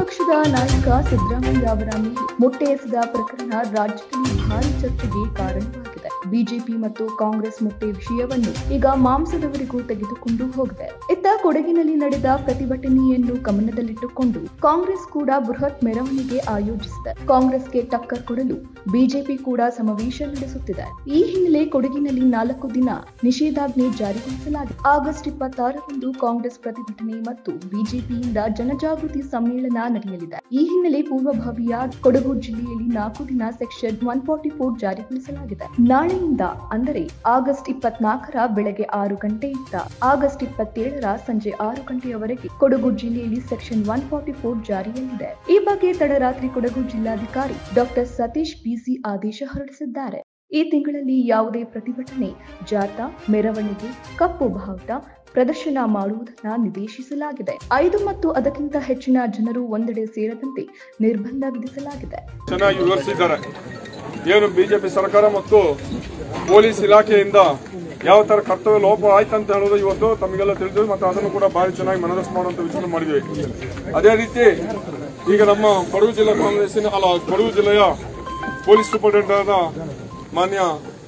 ಪಕ್ಷದ ನಾಯಕ ಸಿದ್ದರಾಮಯ್ಯ ಅವರ ಮೇಲೆ ಮೊಟ್ಟೆ ಎಸೆದ ಪ್ರಕರಣ ರಾಜ್ಯದಲ್ಲಿ ಭಾರಿ ಚರ್ಚೆಗೆ ಕಾರಣವಾಗಿದೆ ಬಿಜೆಪಿ ಮತ್ತು ಕಾಂಗ್ರೆಸ್ ಮೊಟ್ಟೆ ವಿಷಯವನ್ನು ಈಗ ಮಾಂಸದವರೆಗೂ ತೆಗೆದುಕೊಂಡು ಹೋಗಿದೆ ಇತ್ತ ಕೊಡಗಿನಲ್ಲಿ ನಡೆದ ಪ್ರತಿಭಟನೆಯನ್ನು ಗಮನದಲ್ಲಿಟ್ಟುಕೊಂಡು ಕಾಂಗ್ರೆಸ್ ಕೂಡ ಬೃಹತ್ ಮೆರವಣಿಗೆ ಆಯೋಜಿಸಿದೆ ಕಾಂಗ್ರೆಸ್ಗೆ ಟಕ್ಕರ್ ಕೊಡಲು ಬಿಜೆಪಿ ಕೂಡ ಸಮಾವೇಶ ನಡೆಸುತ್ತಿದೆ ಈ ಹಿನ್ನೆಲೆ ಕೊಡಗಿನಲ್ಲಿ ನಾಲ್ಕು ದಿನ ನಿಷೇಧಾಜ್ಞೆ ಜಾರಿಗೊಳಿಸಲಾಗಿದೆ ಆಗಸ್ಟ್ ಇಪ್ಪತ್ತಾರರಂದು ಕಾಂಗ್ರೆಸ್ ಪ್ರತಿಭಟನೆ ಮತ್ತು ಬಿಜೆಪಿಯಿಂದ ಜನಜಾಗೃತಿ ಸಮ್ಮೇಳನ ನಡೆಯಲಿದೆ ಈ ಹಿನ್ನೆಲೆ ಪೂರ್ವಭಾವಿಯ ಕೊಡಗು ಜಿಲ್ಲೆಯಲ್ಲಿ ನಾಲ್ಕು ದಿನ ಸೆಕ್ಷನ್ ಒನ್ ಫಾರ್ಟಿ ಫೋರ್ ಜಾರಿಗೊಳಿಸಲಾಗಿದೆ ನಾಳೆಯಿಂದ ಅಂದರೆ ಆಗಸ್ಟ್ ಇಪ್ಪತ್ನಾಲ್ಕರ ಬೆಳಗ್ಗೆ ಆರು ಗಂಟೆಯಿಂದ ಆಗಸ್ಟ್ ಇಪ್ಪತ್ತೇಳರ ಸಂಜೆ ಆರು ಗಂಟೆಯವರೆಗೆ ಕೊಡಗು ಜಿಲ್ಲೆಯಲ್ಲಿ ಸೆಕ್ಷನ್ ಒನ್ ಫಾರ್ಟಿ ಫೋರ್ ಜಾರಿಯಲ್ಲಿದೆ ಈ ಬಗ್ಗೆ ತಡರಾತ್ರಿ ಕೊಡಗು ಜಿಲ್ಲಾಧಿಕಾರಿ ಡಾಕ್ಟರ್ ಸತೀಶ್ ಬಿಸಿ ಆದೇಶ ಹೊರಡಿಸಿದ್ದಾರೆ ಈ ತಿಂಗಳಲ್ಲಿ ಯಾವುದೇ ಪ್ರತಿಭಟನೆ ಜಾಥಾ ಮೆರವಣಿಗೆ ಕಪ್ಪು ಬಾವುಟ ಪ್ರದರ್ಶನ ಮಾಡುವುದನ್ನ ನಿರ್ದೇಶಿಸಲಾಗಿದೆ ಐದು ಮತ್ತು ಅದಕ್ಕಿಂತ ಹೆಚ್ಚಿನ ಜನರು ಒಂದೆಡೆ ಸೇರದಂತೆ ನಿರ್ಬಂಧ ವಿಧಿಸಲಾಗಿದೆ ಚೆನ್ನಾಗಿ ವಿವರಿಸಿದ್ದಾರೆ ಏನು ಬಿಜೆಪಿ ಸರ್ಕಾರ ಮತ್ತು ಪೊಲೀಸ್ ಇಲಾಖೆಯಿಂದ ಯಾವ ತರ ಕರ್ತವ್ಯ ಲೋಪ ಆಯ್ತಂತ ಹೇಳೋದು ಇವತ್ತು ತಮಗೆಲ್ಲ ತಿಳಿದಿದೆ ಮತ್ತು ಅದನ್ನು ಕೂಡ ಭಾರಿ ಚೆನ್ನಾಗಿ ಮನದರ್ಶನ ಮಾಡುವಂತ ವಿಚಾರ ಮಾಡಿದ್ವಿ ಅದೇ ರೀತಿ ಈಗ ನಮ್ಮ ಕೊಡಗು ಜಿಲ್ಲಾ ಕಾಂಗ್ರೆಸ್ಸಿನ ಅಲ್ಲ ಕೊಡಗು ಜಿಲ್ಲೆಯ ಪೊಲೀಸ್ ಸೂಪರಿಂಟೆಂಡೆಂಟ್ ಆದ ಮಾನ್ಯ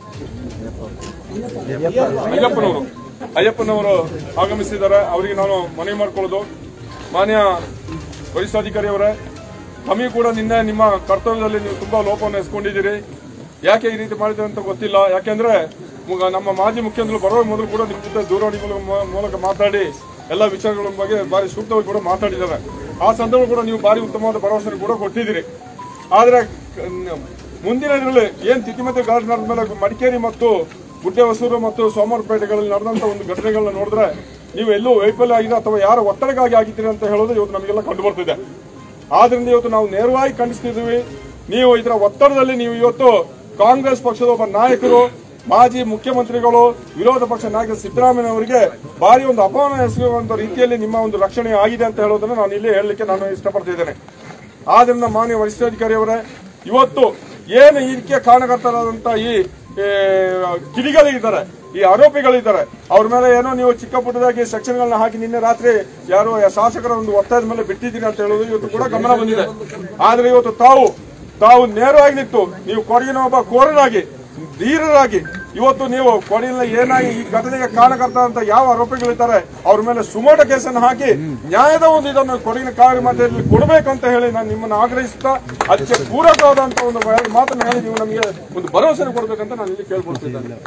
ಅಯ್ಯಪ್ಪನವರು ಅಯ್ಯಪ್ಪನವರು ಆಗಮಿಸಿದ್ದಾರೆ ಅವರಿಗೆ ನಾನು ಮನವಿ ಮಾಡ್ಕೊಳ್ಳೋದು ಮಾನ್ಯ ವರಿಷ್ಠಾಧಿಕಾರಿ ಅವರೇ ತಮಗೆ ಕೂಡ ನಿನ್ನೆ ನಿಮ್ಮ ಕರ್ತವ್ಯದಲ್ಲಿ ನೀವು ತುಂಬಾ ಲೋಪವನ್ನು ಎಸ್ಕೊಂಡಿದ್ದೀರಿ ಯಾಕೆ ಈ ರೀತಿ ಮಾಡಿದ್ರೆ ಅಂತ ಗೊತ್ತಿಲ್ಲ ಯಾಕೆಂದ್ರೆ ಮುಗ- ನಮ್ಮ ಮಾಜಿ ಮುಖ್ಯಮಂತ್ರಿಗಳು ಬರೋ ಮೊದಲು ಕೂಡ ನಿಮ್ಮ ಜೊತೆ ದೂರವಾಣಿ ಮೂಲಕ ಮೂಲಕ ಮಾತಾಡಿ ಎಲ್ಲ ವಿಚಾರಗಳ ಬಗ್ಗೆ ಬಾರಿ ಸೂಕ್ತವಾಗಿ ಕೂಡ ಮಾತಾಡಿದ್ದಾರೆ ಆ ಸಂದರ್ಭ ಕೂಡ ನೀವು ಬಾರಿ ಉತ್ತಮವಾದ ಭರವಸೆ ಕೂಡ ಕೊಟ್ಟಿದ್ದೀರಿ ಆದ್ರೆ ಕ- ನ- ಮುಂದಿನ ದಿನಗಳಲ್ಲಿ ಏನ್ ತಿತಿಮತಿ ಘಟನೆ ನಡೆದ ಮೇಲೆ ಮಡಿಕೇರಿ ಮತ್ತು ಗುಡ್ಡೆ ಹೊಸೂರು ಮತ್ತು ಸೋಮವಾರಪೇಟೆಗಳಲ್ಲಿ ನಡೆದಂತ ಒಂದು ಘಟನೆಗಳನ್ನ ನೋಡಿದ್ರೆ ನೀವು ಎಲ್ಲೂ ವೈಫಲ್ಯ ಆಗಿದೆ ಅಥವಾ ಯಾರ ಒತ್ತಡಕ್ಕಾಗಿ ಆಗಿದ್ದೀರಿ ಅಂತ ಹೇಳೋದು ಇವತ್ತು ನಮಗೆಲ್ಲ ಕಂಡು ಬರ್ತಿದೆ ಆದ್ರಿಂದ ಇವತ್ತು ನಾವು ನೇರವಾಗಿ ಖಂಡಿಸ್ತಿದ್ದೀವಿ ನೀವು ಇದರ ಒತ್ತಡದಲ್ಲಿ ನೀವು ಇವತ್ತು ಕಾಂಗ್ರೆಸ್ ಪಕ್ಷದ ಒಬ್ಬ ನಾಯಕರು ಮಾಜಿ ಮುಖ್ಯಮಂತ್ರಿಗಳು ವಿರೋಧ ಪಕ್ಷ ನಾಯಕ ಸಿದ್ದರಾಮಯ್ಯ ಅವರಿಗೆ ಭಾರಿ ಒಂದು ಅಪಮಾನ ಎಸಗುವಂತ ರೀತಿಯಲ್ಲಿ ನಿಮ್ಮ ಒಂದು ರಕ್ಷಣೆ ಆಗಿದೆ ಅಂತ ಹೇಳೋದನ್ನ ನಾನು ಇಲ್ಲಿ ಹೇಳಲಿಕ್ಕೆ ನಾನು ಇಷ್ಟಪಡ್ತಿದ್ದೇನೆ ಆದ್ರಿಂದ ಮಾನ್ಯ ವರಿಷ್ಠಾಧಿಕಾರಿ ಅವರೇ ಇವತ್ತು ಏನು ಇದಕ್ಕೆ ಕಾರಣಕರ್ತರಾದಂತ ಈ ಏ, ಕಿಡಿಗಳಿದ್ದಾರೆ ಈ ಆರೋಪಿಗಳಿದ್ದಾರೆ ಅವ್ರ ಮೇಲೆ ಏನೋ ನೀವು ಚಿಕ್ಕ ಪುಟ್ಟದಾಗಿ ಸೆಕ್ಷನ್ಗಳನ್ನ ಹಾಕಿ ನಿನ್ನೆ ರಾತ್ರಿ ಯಾರೋ ಶಾಸಕರ ಒಂದು ಒತ್ತಾಯದ ಮೇಲೆ ಬಿಟ್ಟಿದ್ದೀನಿ ಅಂತ ಹೇಳೋದು ಇವತ್ತು ಕೂಡ ಗಮನ ಬಂದಿದೆ ಆದ್ರೆ ಇವತ್ತು ತಾವು ತಾವು ನೇರವಾಗಿ ನಿಂತು ನೀವು ಕೊಡಗಿನ ಒಬ್ಬ ಕೋರನಾಗಿ ಧೀರರಾಗಿ ಇವತ್ತು ನೀವು ಕೊಡಗಿನ ಏನಾಗಿ ಈ ಘಟನೆಗೆ ಕಾರಣಕರ್ತ ಅಂತ ಯಾವ ಆರೋಪಿಗಳಿದ್ದಾರೆ ಅವ್ರ ಮೇಲೆ ಸುಮೋಟ ಕೇಸನ್ನು ಹಾಕಿ ನ್ಯಾಯದ ಒಂದು ಇದನ್ನು ಕೊಡಗಿನ ಕಾರ್ಯಮಾತೆಯಲ್ಲಿ ಕೊಡಬೇಕಂತ ಹೇಳಿ ನಾನು ನಿಮ್ಮನ್ನು ಆಗ್ರಹಿಸ್ತಾ ಅದಕ್ಕೆ ಪೂರಕವಾದಂತ ಒಂದು ಮಾತನ್ನು ಹೇಳಿ ನೀವು ನಮಗೆ ಒಂದು ಭರವಸೆ ಕೊಡಬೇಕಂತ ನಾನು ಇಲ್ಲಿ ಕೇಳ್ಕೊಳ್ತಿದ್ದೇನೆ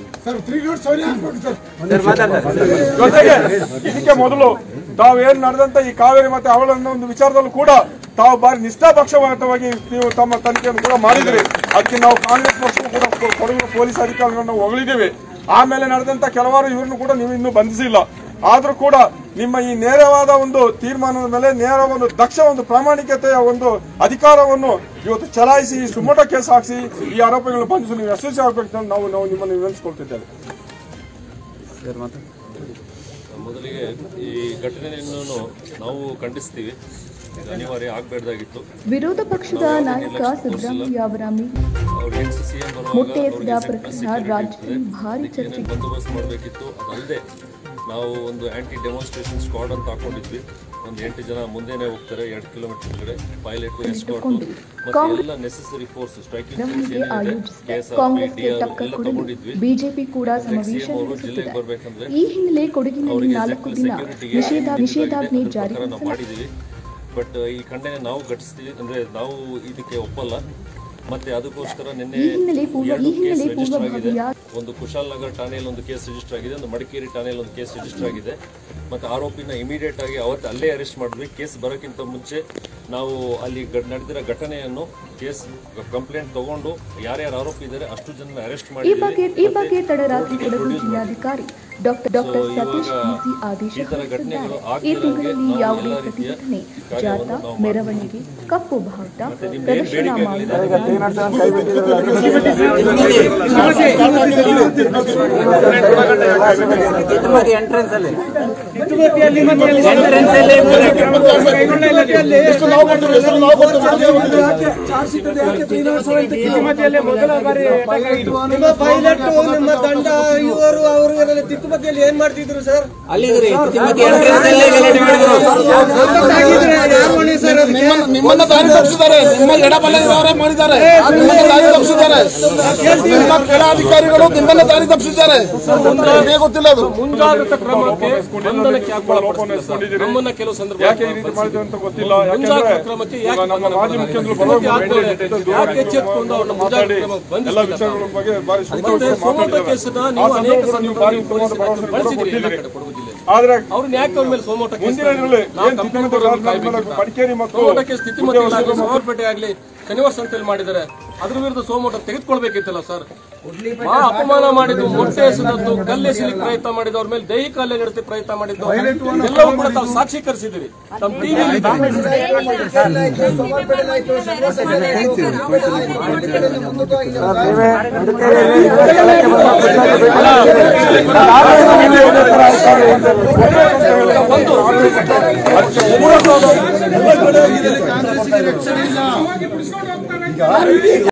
ಜೊತೆಗೆ ಇದಕ್ಕೆ ಮೊದಲು ತಾವು ಏನ್ ನಡೆದಂತ ಈ ಕಾವೇರಿ ಮತ್ತೆ ಅವಳನ್ನ ಒಂದು ವಿಚಾರದಲ್ಲೂ ಕೂಡ ತಾವು ಬಾರಿ ನಿಷ್ಠಾಪಕ್ಷಪಾತವಾಗಿ ನೀವು ತಮ್ಮ ತನಿಖೆಯನ್ನು ಕೂಡ ಮಾಡಿದ್ರಿ ಅದಕ್ಕೆ ನಾವು ಕಾಂಗ್ರೆಸ್ ಪಕ್ಷ ಕೂಡ ಕೊ- ಕೊಡಗು ಪೊಲೀಸ್ ಅಧಿಕಾರಿಗಳನ್ನ ಹೊಗಳಿದ್ದೀವಿ ಆಮೇಲೆ ನಡೆದಂತ ಕೆಲವಾರು ಇವರನ್ನು ಕೂಡ ನೀವು ಇನ್ನೂ ಬಂಧಿಸಿಲ್ಲ ಆದ್ರೂ ಕೂಡ ನಿಮ್ಮ ಈ ನೇರವಾದ ಒಂದು ತೀರ್ಮಾನದ ಮೇಲೆ ನೇರ ಒಂದು ದಕ್ಷ ಒಂದು ಪ್ರಾಮಾಣಿಕತೆಯ ಒಂದು ಅಧಿಕಾರವನ್ನು ಇವತ್ತು ಚಲಾಯಿಸಿ ಈ ಸುಮೋಟ ಕೇಸ್ ಹಾಕಿಸಿ ಈ ಆರೋಪಿಗಳನ್ನು ಬಂಧಿಸಿ ನೀವು ಯಶಸ್ವಿ ಆಗಬೇಕಂತ ನಾವು ನಾವು ನಿಮ್ಮನ್ನು ವಿನಂತಿಸ್ಕೊಳ್ತಿದ್ದೇವೆ ಮೊದಲಿಗೆ ಈ ಘಟನೆಯನ್ನು ನಾವು ಖಂಡಿಸ್ತೀವಿ ಇದು ಅನಿವಾರ್ಯ ಆಗಬೇಡ್ದಾಗಿತ್ತು ವಿರೋಧ ಪಕ್ಷದ ನಾಯಕ ಸಿದ್ದರಾಮಯ್ಯ ಅವರ ಮೇಲೆ ಅವ್ರು ಎನ್ ಸಿ ಸಿ ಎಂ ಮೊಟ್ಟೆ ಎಸೆದ ಪ್ರಕರಣ ರಾಜ್ಯದಲ್ಲಿ ಭಾರಿ ಚರ್ಚೆಗೆ ಬಂದೋಬಸ್ತ್ ಮಾಡಬೇಕಿತ್ತು ಅದಲ್ಲದೆ ನಾವು ಒಂದು ಆಂಟಿ ಡೆಮಾನ್ಸ್ಟ್ರೇಷನ್ ಸ್ಕ್ವಾಡ್ ಅಂತ ಹಾಕೊಂಡಿದ್ವಿ ಒಂದು ಎಂಟು ಜನ ಮುಂದೆನೆ ಹೋಗ್ತಾರೆ ಎರಡು ಕಿಲೋಮೀಟರ್ ಕಡೆ ಪೈಲಟ್ ಎಸ್ಕಾರ್ಟ್ ಮತ್ತೆ ಎಲ್ಲ ನೆಸೆಸರಿ ಫೋರ್ಸ್ ಸ್ಟ್ರೈಕಿಂಗ್ ಫೋರ್ಸ್ ಮೆರವಣಿಗೆ ಏನಿದೆ ಆಯೋಜಿಸಿದೆ ಕೆ ಎಸ್ ಆರ್ ಪಿ ಕಾಂಗ್ರೆಸ್ಗೆ ಡಿ ಆರ್ ಟಕ್ಕರ್ ಎಲ್ಲ ಕೊಡಲು ತಗೊಂಡಿದ್ವಿ ಬಿಜೆಪಿ ಕೂಡ ಸಮಾವೇಶ ಸಿಎಂ ಅವರು ನಡೆಸುತ್ತಿದೆ ಜಿಲ್ಲೆಗೆ ಬರ್ಬೇಕಂದ್ರೆ ಈ ಹಿನ್ನೆಲೆ ಕೊಡಗಿನಲ್ಲಿ ಅವರಿಗೆ ನಾಲ್ಕು ದಿನ ಸೆಕ್ಯೂರಿಟಿಗೆ ನಿಷೇಧ ನಿಷೇಧಾಜ್ಞೆ ನಾವು ಜಾರಿಗೊಳಿಸಲಾಗಿದೆ ಮಾಡಿದೀವಿ ಬಟ್ ಈ ಖಂಡನೆ ನಾವು ಘಟಿಸ್ತೀವಿ ಅಂದ್ರೆ ನಾವು ಇದಕ್ಕೆ ಒಪ್ಪಲ್ಲ ಮತ್ತೆ ಅದಕ್ಕೋಸ್ಕರ ನಿನ್ನೆ ಈ ಹಿನ್ನೆಲೆ ಪೂರ್ವ- ಎರಡು ಈ ಹಿನ್ನೆಲೆ ಕೇಸ್ ರಿಜಿಸ್ಟರ್ ಆಗಿದೆ ಪೂರ್ವಭಾವಿಯ- ಒಂದು ಕುಶಾಲನಗರ್ ಠಾಣೆಯಲ್ಲಿ ಒಂದು ಕೇಸ್ ರಿಜಿಸ್ಟರ್ ಆಗಿದೆ ಒಂದು ಮಡಿಕೇರಿ ಠಾಣೆಯಲ್ಲಿ ಒಂದು ಕೇಸ್ ರಿಜಿಸ್ಟರ್ ಆಗಿದೆ ಮತ್ತೆ ಆರೋಪಿನ ಇಮಿಡಿಯೇಟ್ ಆಗಿ ಅವತ್ತು ಅಲ್ಲೇ ಅರೆಸ್ಟ್ ಮಾಡಿದ್ವಿ ಕೇಸ್ ಬರೋಕ್ಕಿಂತ ಮುಂಚೆ ನಾವು ಅಲ್ಲಿ ಗ- ನಡೆದಿರೋ ಘಟನೆಯನ್ನು ಕೇಸ್ ಕಂಪ್ಲೇಂಟ್ ತಗೊಂಡು ಯಾರ್ಯಾರು ಆರೋಪಿ ಇದ್ದಾರೆ ಅಷ್ಟು ಜನ ಅರೆಸ್ಟ್ ಈ ಮಾಡಿದ್ವಿ ಬಗ್ಗೆ ಈ ಬಗ್ಗೆ ತಡರಾತ್ರಿ ಕೊಡಗು ಜಿಲ್ಲಾಧಿಕಾರಿ ಡಾಕ್ಟರ್ ಡಾಕ್ಟರ್ So, ಸತೀಶ್ ಇವಾಗ ಬಿಸಿ ಆದೇಶ ಈ ತರ ಹೊರಡಿಸಿದ್ದಾರೆ ಘಟನೆಗಳು ಈ ಆಗ್ದಿರೋ ತಿಂಗಳಲ್ಲಿ ಹಾಗೆ ನಾವು ಯಾವುದೇ ಎಲ್ಲ ರೀತಿಯ ಪ್ರತಿಭಟನೆ ಕಾರ್ಯವನ್ನು ಜಾಥಾ ನಾವು ಮೆರವಣಿಗೆ ಕಪ್ಪು ಬಾವುಟ ನಿಮ್ಮ ಏನ್ ಪ್ರದರ್ಶನ ಬೇಡಿಕೆಗಳಿದೆ ಮಾಡುವುದನ್ನು ಎಂಟ್ರೆನ್ಸ್ ಅಲ್ಲಿ ಎಂಟ್ರೆನ್ಸ್ ಅಲ್ಲಿ ನಿಮ್ಮ ಪೈಲಟ್ ನಿಮ್ಮ ದಂಡ ಇವರು ಅವರು ಇವರೆಲ್ಲ ತಿಕ್ಕುಮತಿಯಲ್ಲಿ ಏನ್ ಮಾಡ್ತಿದ್ರು ಸರ್ ಅಲ್ಲಿ ತಿರುಪತಿ ಎಂಟ್ರೆನ್ಸ್ ಅಲ್ಲೇ ಗಲಾಟೆ ಮಾಡಿದ್ರು ಯಾರು ಹೊಣೆ ಸರ್ ಅದಕ್ಕೆ ನಿಮ್ಮನ್ನ ದಾರಿ ತಪ್ಪಿಸಿದ್ದಾರೆ ನಿಮ್ಮ ಎಡಬಲ ಇರೋರೇ ಮಾಡಿದ್ದಾರೆ ನಿಮ್ಮನ್ನ ದಾರಿ ತಪ್ಪಿಸಿದ್ದಾರೆ ನಿಮ್ಮ ಕೆಳ ಅಧಿಕಾರಿಗಳು ನಿಮ್ಮನ್ನ ದಾರಿ ತಪ್ಪಿಸಿದ್ದಾರೆ ನಿಮಗೆ ಗೊತ್ತಿಲ್ಲ ಅದು ಮುಂಜಾಗ್ರತಾ ಕ್ರಮಕ್ಕೆ ಬಂಧನಕ್ಕೆ ತುಂಬಾ ಲೋಪವನ್ನು ಎಸ್ಕೊಂಡಿದ್ದೀರಿ. ನಮ್ಮನ್ನ ಕೆಲವು ಸಂದರ್ಭ ಯಾಕೆ ಈ ರೀತಿ ಮಾಡಿದ್ರು ಅಂತ ಗೊತ್ತಿಲ್ಲ ಯಾಕೆಂದ್ರೆ ಮುಂಜಾಗ್ರತಾ ಕ್ರಮಕ್ಕೆ ಯಾಕೆ ಈಗ ನಮ್ಮ ಮಾಜಿ ಮುಖ್ಯಮಂತ್ರಿ ಬರೋ ಮತ್ತೆ ಯಾಕೆ ಯಾಕೆ ಎಚ್ಚೆತ್ತುಕೊಂಡು ಅವ್ರನ್ನ ಮಾತಾಡಿ ಮುಂಜಾಗ್ರತಾ ಕ್ರಮಕ್ಕೆ ಎಲ್ಲ ಬಂಧಿಸಿಲ್ಲ ವಿಷಯಗಳ ಬಗ್ಗೆ ಬಾರಿ ಮತ್ತೆ ಸೂಕ್ತವಾಗಿ ಸೋಮಣ್ಣ ಮಾತಾಡಿದ್ದಾರೆ. ಕೇಸನ್ನ ಆ ನೀವು ಅನೇಕ ಸಂದರ್ಭದಲ್ಲಿ ನೀವು ಬಾರಿ ಉತ್ತಮವಾದ ಸಂದರ್ಭದಲ್ಲಿ ಭರವಸೆ ಬಳಸಿದ್ದೀರಿ ಎಲ್ಲ ಕೊಟ್ಟಿದ್ದೀರಿ. ಕಡೆ ಕೊಡಗು ಜಿಲ್ಲೆ ಆದ್ರೆ ಅವ್ರನ್ನ ಯಾಕೆ ಅವ್ರ ಮೇಲೆ ಸೋಮೋಟ ಕೇಸ್ ಮುಂದಿನ ದಿನಗಳಲ್ಲಿ ನಾವು ಏನ್ ಕಂಪ್ಲೇಂಟ್ ತಿದ್ದುಪಡಿ ಕೊಡೋದು ಆದ್ಮೇಲೆ ಕಾಯ್ಬೇಕಿಲ್ಲ. ಮಡಿಕೇರಿ ಮತ್ತು ಸೋಮೋಟಕ್ಕೆ ಸ್ಥಿತಿಮತಿ ಉದ್ಯೋಗ ಆಗಲಿ ಮತ್ತು ಸೋಮವಾರಪೇಟೆ ಆಗಲಿ ಶನಿವಾರ ಸಂತೆಯಲ್ಲಿ ಮಾಡಿದ್ದಾರೆ ಅದ್ರ ವಿರುದ್ಧ ಸೋಮೋಟ ತೆಗೆದುಕೊಳ್ಬೇಕಿತ್ತಲ್ಲ ಸರ್ ಮಹಾ ಅಪಮಾನ ಮಾಡಿದ್ದು ಮೊಟ್ಟೆ ಎಸೆದದ್ದು ಕಲ್ಲೆಸಲಿಕ್ಕೆ ಪ್ರಯತ್ನ ಮಾಡಿದ್ದು ಅವ್ರ ಮೇಲೆ ದೈಹಿಕ ಹಲ್ಲೆ ನಡೆಸಿ ಪ್ರಯತ್ನ ಮಾಡಿದ್ದು ಎಲ್ಲವೂ ಕೂಡ ತಾವು ಸಾಕ್ಷೀಕರಿಸಿದ್ದೀರಿ ತಮ್ಮ ಟಿವಿಯಲ್ಲಿ ಈಗ